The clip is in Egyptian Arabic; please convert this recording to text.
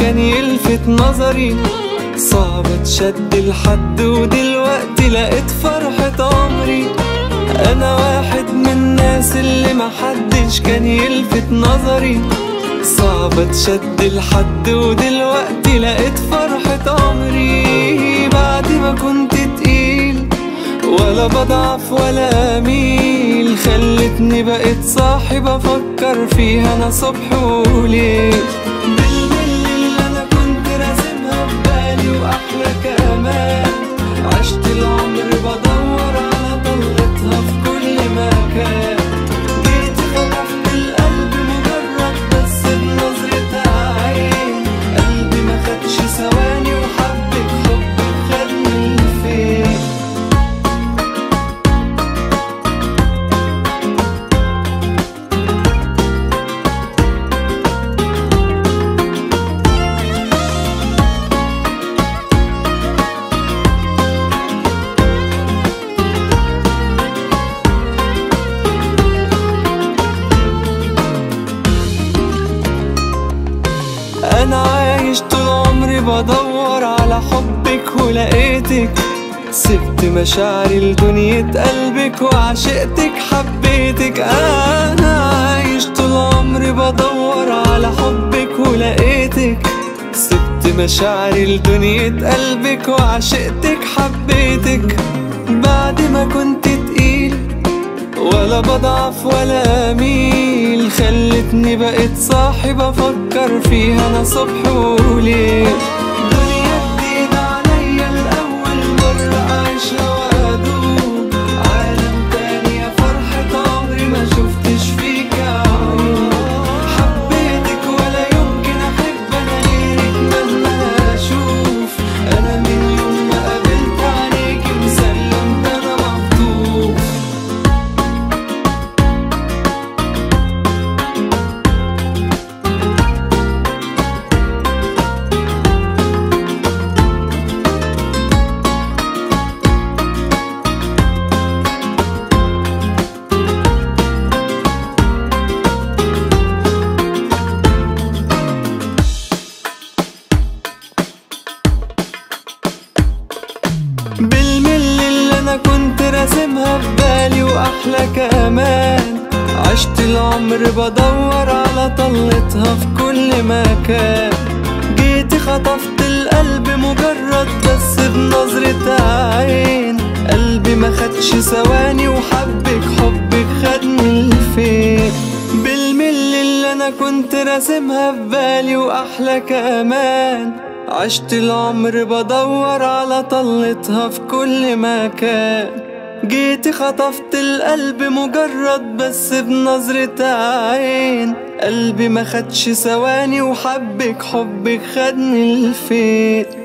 كان يلفت نظري صعب تشد لحد ودلوقتي لقيت فرحة عمري انا واحد من الناس اللي محدش كان يلفت نظري صعب تشد لحد ودلوقتي لقيت فرحة عمري بعد ما كنت تقيل ولا بضعف ولا اميل خلتني بقيت صاحب افكر فيها انا صبح وليل بالملي اللي انا كنت راسمها في بالي واحلى كمان عشت العمر بدور على طلتها في كل مكان جيت خطفت القلب مجرد بس بنظرة عين قلبي ما خدش ثواني وحبك حبك خدني لفين انا عايش طول عمري بدور على حبك ولقيتك سبت مشاعري لدنيا قلبك وعشقتك حبيتك انا عايش طول عمري بدور على حبك ولقيتك سبت مشاعري لدنيا قلبك وعشقتك حبيتك بعد ما كنت تقيل ولا بضعف ولا اميل خلتني بقيت صاحب افكر فيها انا صبح وليل دنيا جديدة عليا الاول مرة اعيشها وادوب عالم تاني يا فرحة عمري ما شفتش فيك عيون حبيتك ولا يمكن احب انا غيرك مهما اشوف انا من يوم ما قابلت عليكي مسلمت انا مخطوف بالملي اللي انا كنت راسمها في بالي واحلى كمان عشت العمر بدور على طلتها في كل مكان جيتي خطفت القلب مجرد بس بنظرة عين قلبي ما خدش ثواني وحبك حبك خدني لفين بالملي اللي انا كنت راسمها في بالي واحلى كمان عشت العمر بدور على طلتها في كل مكان جيتي خطفت القلب مجرد بس بنظرة عين قلبي ما خدش ثواني وحبك حبك خدني لفين